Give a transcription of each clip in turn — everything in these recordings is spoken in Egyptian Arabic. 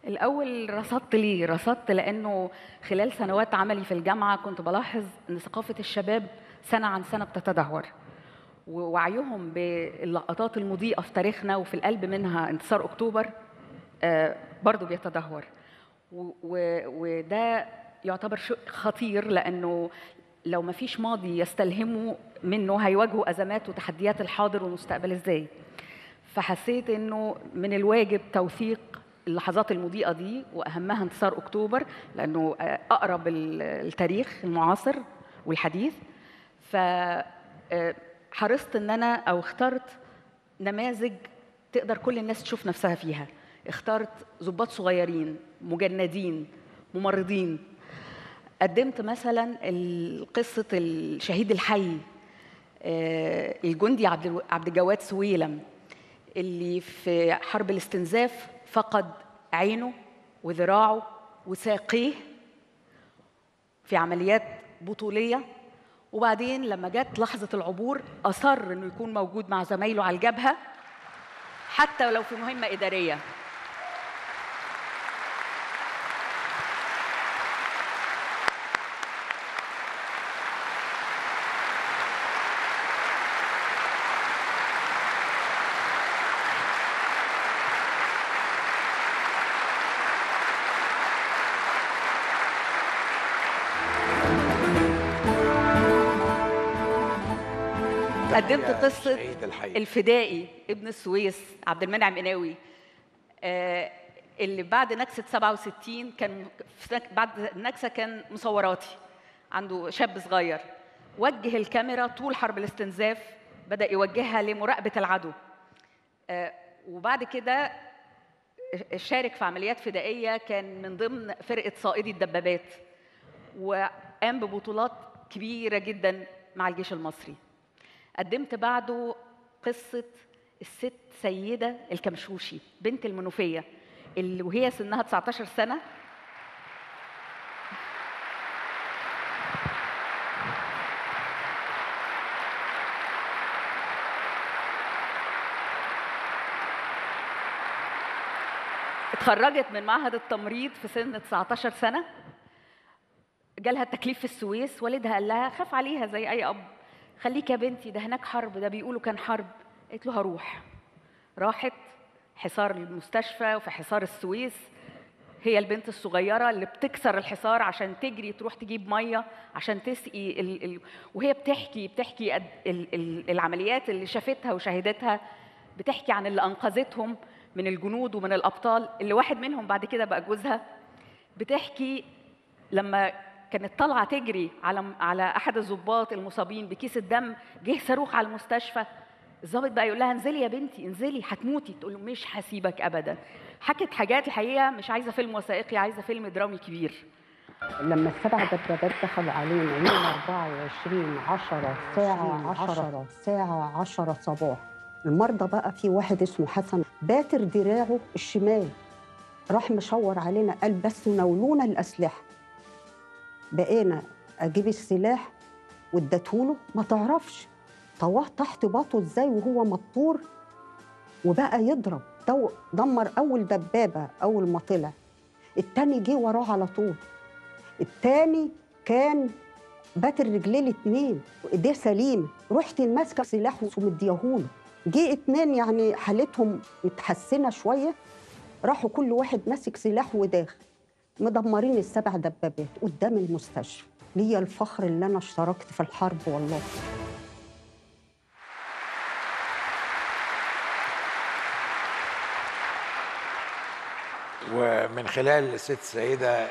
الأول رصدت ليه؟ رصدت لأنه خلال سنوات عملي في الجامعة كنت بلاحظ أن ثقافة الشباب سنة عن سنة بتتدهور ووعيهم باللقطات المضيئة في تاريخنا وفي القلب منها انتصار أكتوبر آه، برضو بيتدهور و- و- وده يعتبر شيء خطير لأنه لو ما فيش ماضي يستلهموا منه هيواجهوا أزمات وتحديات الحاضر والمستقبل إزاي فحسيت انه من الواجب توثيق اللحظات المضيئه دي واهمها انتصار اكتوبر لانه آه، اقرب ال- التاريخ المعاصر والحديث ف آه، حرصت ان انا او اخترت نماذج تقدر كل الناس تشوف نفسها فيها اخترت ضباط صغيرين مجندين ممرضين قدمت مثلا ال- قصه الشهيد الحي آه، الجندي عبد الو- عبد الجواد سويلم اللي في حرب الاستنزاف فقد عينه وذراعه وساقيه في عمليات بطولية وبعدين لما جت لحظة العبور أصر إنه يكون موجود مع زمايله على الجبهة حتى ولو في مهمة إدارية قدمت تحية قصة شهيد الحي. الفدائي ابن السويس عبد المنعم قناوي آه، اللي بعد نكسة 67 كان في نك- بعد النكسة كان مصوراتي عنده شاب صغير وجه الكاميرا طول حرب الاستنزاف بدأ يوجهها لمراقبة العدو آه، وبعد كده شارك في عمليات فدائية كان من ضمن فرقة صائدي الدبابات وقام ببطولات كبيرة جدا مع الجيش المصري قدمت بعده قصة الست سيدة الكمشوشي بنت المنوفية اللي وهي سنها 19 سنة اتخرجت من معهد التمريض في سن 19 سنة جالها التكليف في السويس والدها قال لها خاف عليها زي اي اب خليك يا بنتي ده هناك حرب ده بيقولوا كان حرب قالت له هروح راحت حصار المستشفى وفي حصار السويس هي البنت الصغيرة اللي بتكسر الحصار عشان تجري تروح تجيب مية عشان تسقي ال... ال... وهي بتحكي بتحكي قد- ال... ال... العمليات اللي شافتها وشاهدتها بتحكي عن اللي أنقذتهم من الجنود ومن الأبطال اللي واحد منهم بعد كده بقى جوزها بتحكي لما كانت طالعه تجري على على احد الضباط المصابين بكيس الدم جه صاروخ على المستشفى الضابط بقى يقول لها انزلي يا بنتي انزلي هتموتي تقول له مش هسيبك ابدا حكت حاجات الحقيقه مش عايزه فيلم وثائقي عايزه فيلم درامي كبير لما السبع دبابات دخلوا علينا يوم 24 10 ساعة 10 ساعة 10 صباح المرضى بقى في واحد اسمه حسن باتر دراعه الشمال راح مشور علينا قال بس ناولونا الأسلحة بقينا أجيب السلاح واديتهوله ما تعرفش طواه تحت باطه ازاي وهو مطور وبقى يضرب دو- دمر أول دبابة أول ما طلع التاني جه وراه على طول التاني كان باتر رجليه الاتنين وايديه سليمه رحت ماسكه سلاح ومديهوله جه اتنين يعني حالتهم متحسنه شويه راحوا كل واحد ماسك سلاح وداخل مدمرين السبع دبابات قدام المستشفى ليا الفخر اللي انا اشتركت في الحرب والله ومن خلال الست سيدة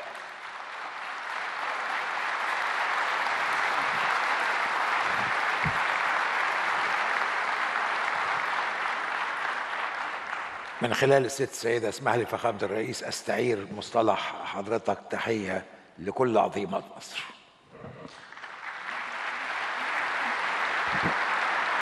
من خلال الست سيدة اسمح لي فخامة الرئيس استعير مصطلح حضرتك تحية لكل عظيمات مصر